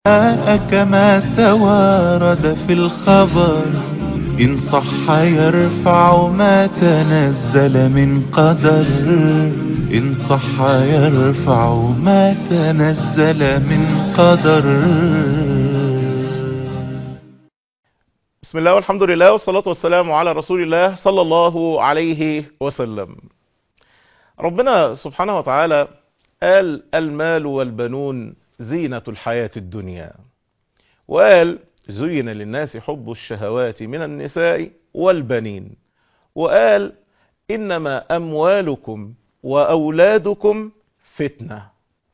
كما توارد في الخبر إن صح يرفع ما تنزل من قدر إن صح يرفع ما تنزل من قدر بسم الله والحمد لله والصلاة والسلام على رسول الله صلى الله عليه وسلم ربنا سبحانه وتعالى قال المال والبنون زينة الحياة الدنيا وقال زين للناس حب الشهوات من النساء والبنين وقال إنما أموالكم وأولادكم فتنة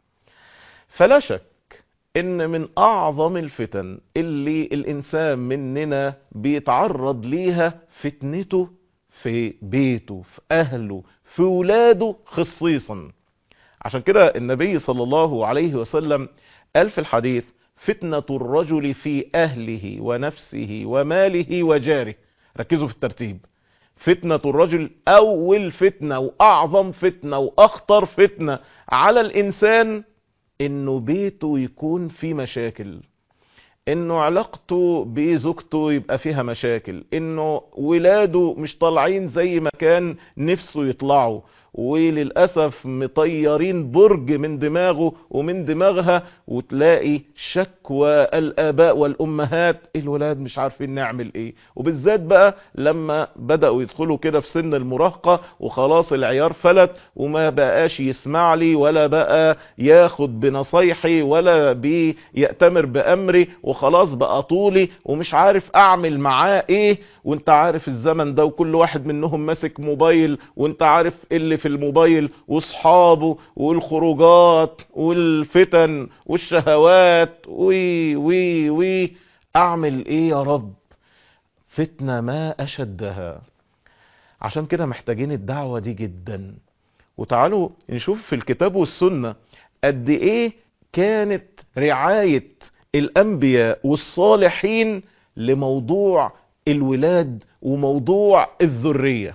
فلا شك إن من أعظم الفتن اللي الإنسان مننا بيتعرض ليها فتنته في بيته في أهله في ولاده خصيصا عشان كده النبي صلى الله عليه وسلم قال في الحديث فتنة الرجل في أهله ونفسه وماله وجاره ركزوا في الترتيب فتنة الرجل أول فتنة وأعظم فتنة وأخطر فتنة على الإنسان إنه بيته يكون في مشاكل إنه علاقته بزوجته يبقى فيها مشاكل إنه ولاده مش طالعين زي ما كان نفسه يطلعوا وللأسف مطيرين برج من دماغه ومن دماغها وتلاقي شكوى الآباء والأمهات الولاد مش عارفين نعمل ايه وبالذات بقى لما بدأوا يدخلوا كده في سن المراهقة وخلاص العيار فلت وما بقاش يسمع لي ولا بقى ياخد بنصايحي ولا بيأتمر بأمري وخلاص بقى طولي ومش عارف أعمل معاه ايه وانت عارف الزمن ده وكل واحد منهم ماسك موبايل وانت عارف اللي في الموبايل واصحابه والخروجات والفتن والشهوات وي وي وي اعمل ايه يا رب فتنة ما اشدها عشان كده محتاجين الدعوة دي جدا وتعالوا نشوف في الكتاب والسنة قد ايه كانت رعاية الانبياء والصالحين لموضوع الولاد وموضوع الذرية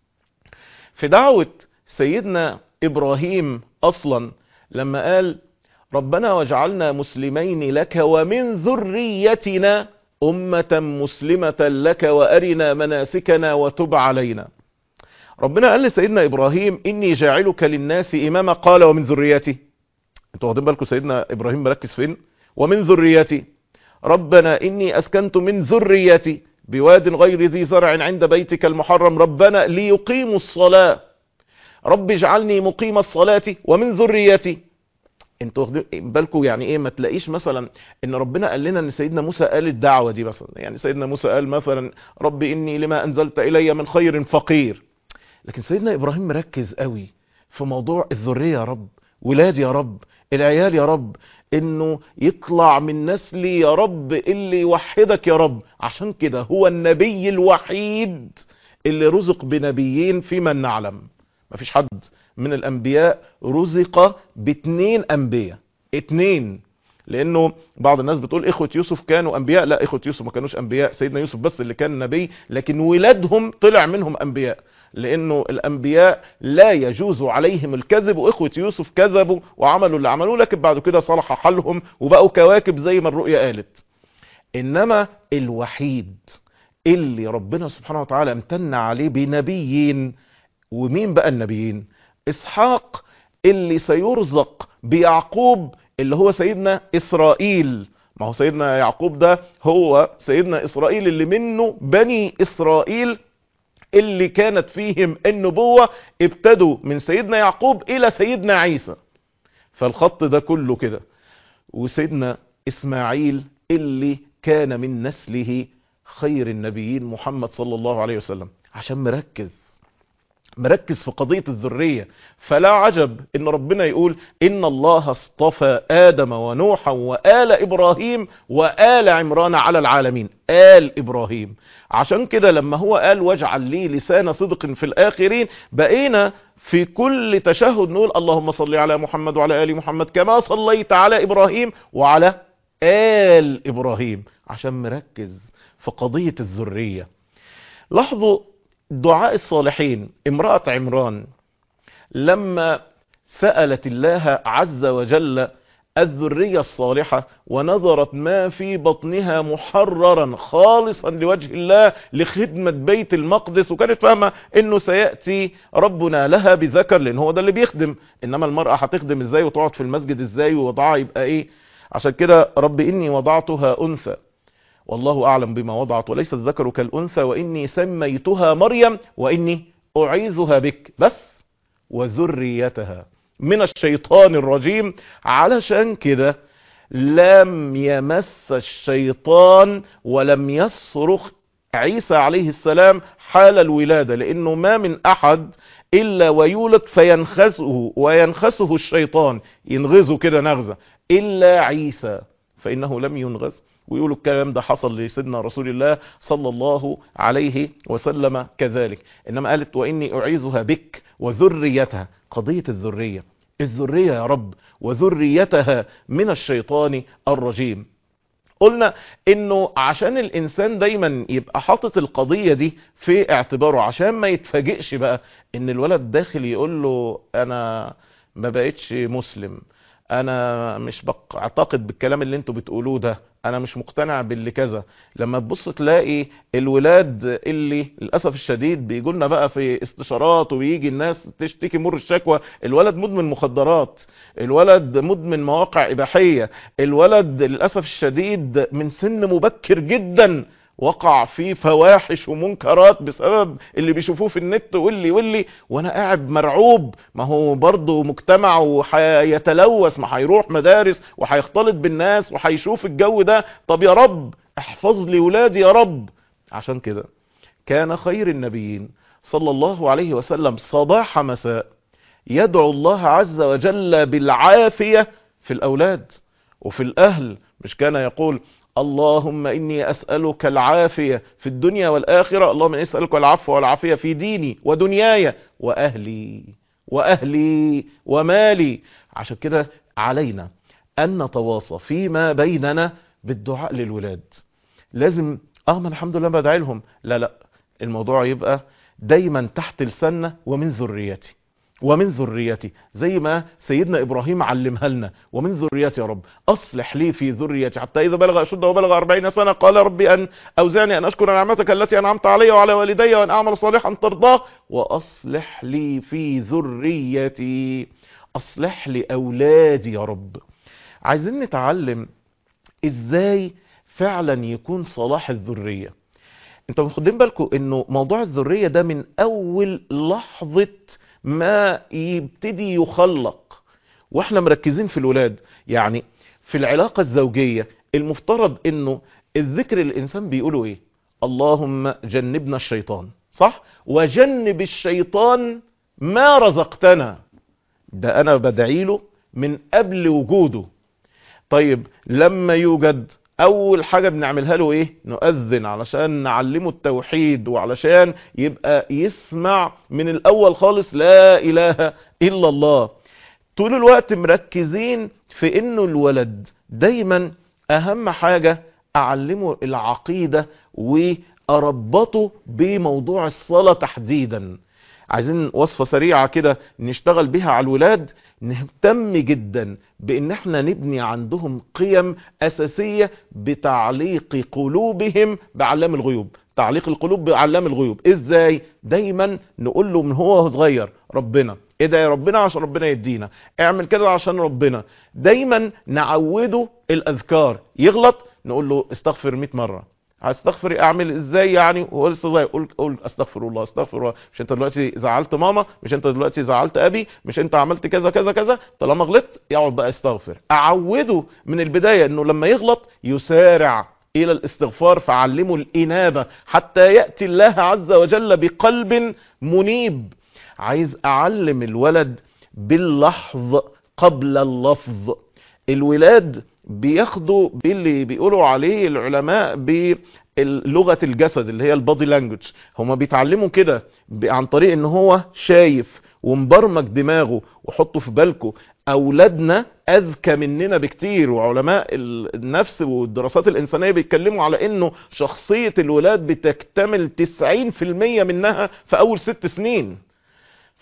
في دعوة سيدنا إبراهيم أصلا لما قال ربنا واجعلنا مسلمين لك ومن ذريتنا أمة مسلمة لك وأرنا مناسكنا وتب علينا ربنا قال لسيدنا إبراهيم إني جاعلك للناس إماما قال ومن ذريتي انتوا واخدين بالكم سيدنا إبراهيم مركز فين ومن ذريتي ربنا إني أسكنت من ذريتي بواد غير ذي زرع عند بيتك المحرم ربنا ليقيموا الصلاة رب اجعلني مقيم الصلاة ومن ذريتي انتوا واخدين بالكم يعني ايه ما تلاقيش مثلا ان ربنا قال لنا ان سيدنا موسى قال الدعوة دي مثلا يعني سيدنا موسى قال مثلا رب اني لما انزلت الي من خير فقير لكن سيدنا ابراهيم مركز قوي في موضوع الذرية يا رب ولادي يا رب العيال يا رب انه يطلع من نسلي يا رب اللي يوحدك يا رب عشان كده هو النبي الوحيد اللي رزق بنبيين فيما نعلم مفيش حد من الانبياء رزق باتنين انبياء اتنين لانه بعض الناس بتقول اخوة يوسف كانوا انبياء لا اخوة يوسف ما كانوش انبياء سيدنا يوسف بس اللي كان نبي لكن ولادهم طلع منهم انبياء لانه الانبياء لا يجوز عليهم الكذب واخوة يوسف كذبوا وعملوا اللي عملوه لكن بعد كده صلح حالهم وبقوا كواكب زي ما الرؤيا قالت انما الوحيد اللي ربنا سبحانه وتعالى امتن عليه بنبيين ومين بقى النبيين اسحاق اللي سيرزق بيعقوب اللي هو سيدنا اسرائيل ما هو سيدنا يعقوب ده هو سيدنا اسرائيل اللي منه بني اسرائيل اللي كانت فيهم النبوة ابتدوا من سيدنا يعقوب الى سيدنا عيسى فالخط ده كله كده وسيدنا اسماعيل اللي كان من نسله خير النبيين محمد صلى الله عليه وسلم عشان مركز مركز في قضية الذرية فلا عجب ان ربنا يقول ان الله اصطفى ادم ونوحا وآل ابراهيم وآل عمران على العالمين آل ابراهيم عشان كده لما هو قال واجعل لي لسان صدق في الاخرين بقينا في كل تشهد نقول اللهم صل على محمد وعلى آل محمد كما صليت على ابراهيم وعلى آل ابراهيم عشان مركز في قضية الذرية لاحظوا دعاء الصالحين امرأة عمران لما سألت الله عز وجل الذرية الصالحة ونظرت ما في بطنها محررا خالصا لوجه الله لخدمة بيت المقدس وكانت فاهمة انه سيأتي ربنا لها بذكر لان هو ده اللي بيخدم انما المرأة هتخدم ازاي وتقعد في المسجد ازاي ووضعها يبقى ايه عشان كده رب اني وضعتها انثى والله اعلم بما وضعت وليس الذكر كالانثى واني سميتها مريم واني اعيذها بك بس وذريتها من الشيطان الرجيم علشان كده لم يمس الشيطان ولم يصرخ عيسى عليه السلام حال الولادة لانه ما من احد الا ويولد فينخسه وينخسه الشيطان ينغزه كده نغزة الا عيسى فانه لم ينغز ويقولوا الكلام ده حصل لسيدنا رسول الله صلى الله عليه وسلم كذلك انما قالت واني اعيذها بك وذريتها قضية الذرية الذرية يا رب وذريتها من الشيطان الرجيم قلنا انه عشان الانسان دايما يبقى حاطط القضية دي في اعتباره عشان ما يتفاجئش بقى ان الولد داخل يقول له انا ما بقتش مسلم انا مش بعتقد بالكلام اللي انتوا بتقولوه ده انا مش مقتنع باللي كذا لما تبص تلاقي الولاد اللي للاسف الشديد بيجوا لنا بقى في استشارات وبيجي الناس تشتكي مر الشكوى الولد مدمن مخدرات الولد مدمن مواقع اباحيه الولد للاسف الشديد من سن مبكر جدا وقع في فواحش ومنكرات بسبب اللي بيشوفوه في النت واللي واللي وانا قاعد مرعوب ما هو برضه مجتمع وهيتلوث ما هيروح مدارس وهيختلط بالناس وهيشوف الجو ده طب يا رب احفظ لي ولادي يا رب عشان كده كان خير النبيين صلى الله عليه وسلم صباح مساء يدعو الله عز وجل بالعافية في الأولاد وفي الأهل مش كان يقول اللهم إني أسألك العافية في الدنيا والآخرة اللهم إني أسألك العفو والعافية في ديني ودنياي وأهلي وأهلي ومالي عشان كده علينا أن نتواصى فيما بيننا بالدعاء للولاد لازم اه ما الحمد لله بدعي لهم لا لا الموضوع يبقى دايما تحت لساننا ومن ذريتي ومن ذريتي زي ما سيدنا إبراهيم علمها لنا ومن ذريتي يا رب أصلح لي في ذريتي حتى إذا بلغ أشده وبلغ أربعين سنة قال ربي أن أوزعني أن أشكر نعمتك التي أنعمت علي وعلى والدي وأن أعمل صالحا ترضاه وأصلح لي في ذريتي أصلح لي أولادي يا رب عايزين نتعلم إزاي فعلا يكون صلاح الذرية انتوا واخدين بالكم انه موضوع الذرية ده من اول لحظة ما يبتدي يخلق واحنا مركزين في الولاد يعني في العلاقة الزوجية المفترض انه الذكر الانسان بيقوله ايه اللهم جنبنا الشيطان صح وجنب الشيطان ما رزقتنا ده انا بدعيله من قبل وجوده طيب لما يوجد اول حاجة بنعملها له ايه نؤذن علشان نعلمه التوحيد وعلشان يبقى يسمع من الاول خالص لا اله الا الله طول الوقت مركزين في انه الولد دايما اهم حاجة اعلمه العقيدة واربطه بموضوع الصلاة تحديدا عايزين وصفة سريعة كده نشتغل بيها على الولاد نهتم جدا بان احنا نبني عندهم قيم اساسية بتعليق قلوبهم بعلام الغيوب تعليق القلوب بعلام الغيوب ازاي دايما نقول له من هو صغير ربنا ايه ده يا ربنا عشان ربنا يدينا اعمل كده عشان ربنا دايما نعوده الاذكار يغلط نقول له استغفر 100 مرة هستغفر اعمل ازاي يعني وهو لسه صغير قول قول استغفر الله استغفر الله مش انت دلوقتي زعلت ماما مش انت دلوقتي زعلت ابي مش انت عملت كذا كذا كذا طالما غلطت يقعد بقى استغفر اعوده من البدايه انه لما يغلط يسارع الى الاستغفار فعلمه الانابه حتى ياتي الله عز وجل بقلب منيب عايز اعلم الولد باللحظ قبل اللفظ الولاد بياخدوا باللي بيقولوا عليه العلماء بلغة الجسد اللي هي البادي لانجوج هما بيتعلموا كده عن طريق ان هو شايف ومبرمج دماغه وحطوا في بالكم اولادنا اذكى مننا بكتير وعلماء النفس والدراسات الانسانية بيتكلموا على انه شخصية الولاد بتكتمل 90% منها في اول ست سنين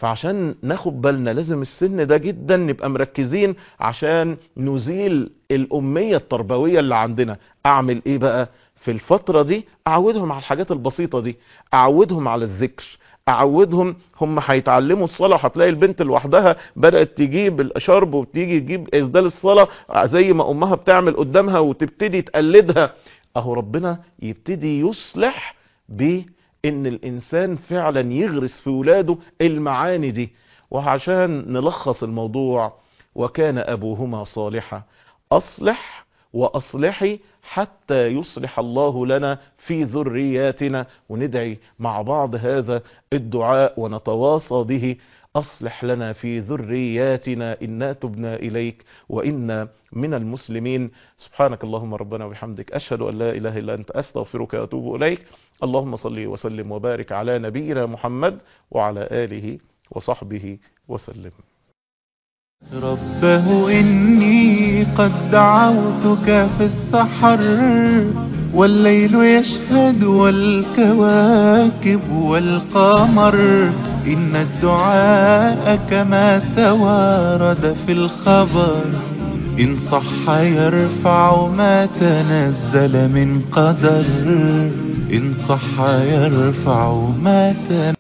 فعشان ناخد بالنا لازم السن ده جدا نبقى مركزين عشان نزيل الأمية التربوية اللي عندنا أعمل إيه بقى في الفترة دي أعودهم على الحاجات البسيطة دي أعودهم على الذكر أعودهم هم هيتعلموا الصلاة هتلاقي البنت لوحدها بدأت تجيب الشرب وتيجي تجيب إسدال الصلاة زي ما أمها بتعمل قدامها وتبتدي تقلدها أهو ربنا يبتدي يصلح بإن الإنسان فعلا يغرس في ولاده المعاني دي وعشان نلخص الموضوع وكان أبوهما صالحا أصلح وأصلحي حتى يصلح الله لنا في ذرياتنا وندعي مع بعض هذا الدعاء ونتواصى به أصلح لنا في ذرياتنا إنا تبنا إليك وإنا من المسلمين سبحانك اللهم ربنا وبحمدك أشهد أن لا إله إلا أنت أستغفرك وأتوب إليك اللهم صل وسلم وبارك على نبينا محمد وعلى آله وصحبه وسلم ربه إني قد دعوتك في السحر والليل يشهد والكواكب والقمر إن الدعاء كما توارد في الخبر إن صح يرفع ما تنزل من قدر إن صح يرفع ما تنزل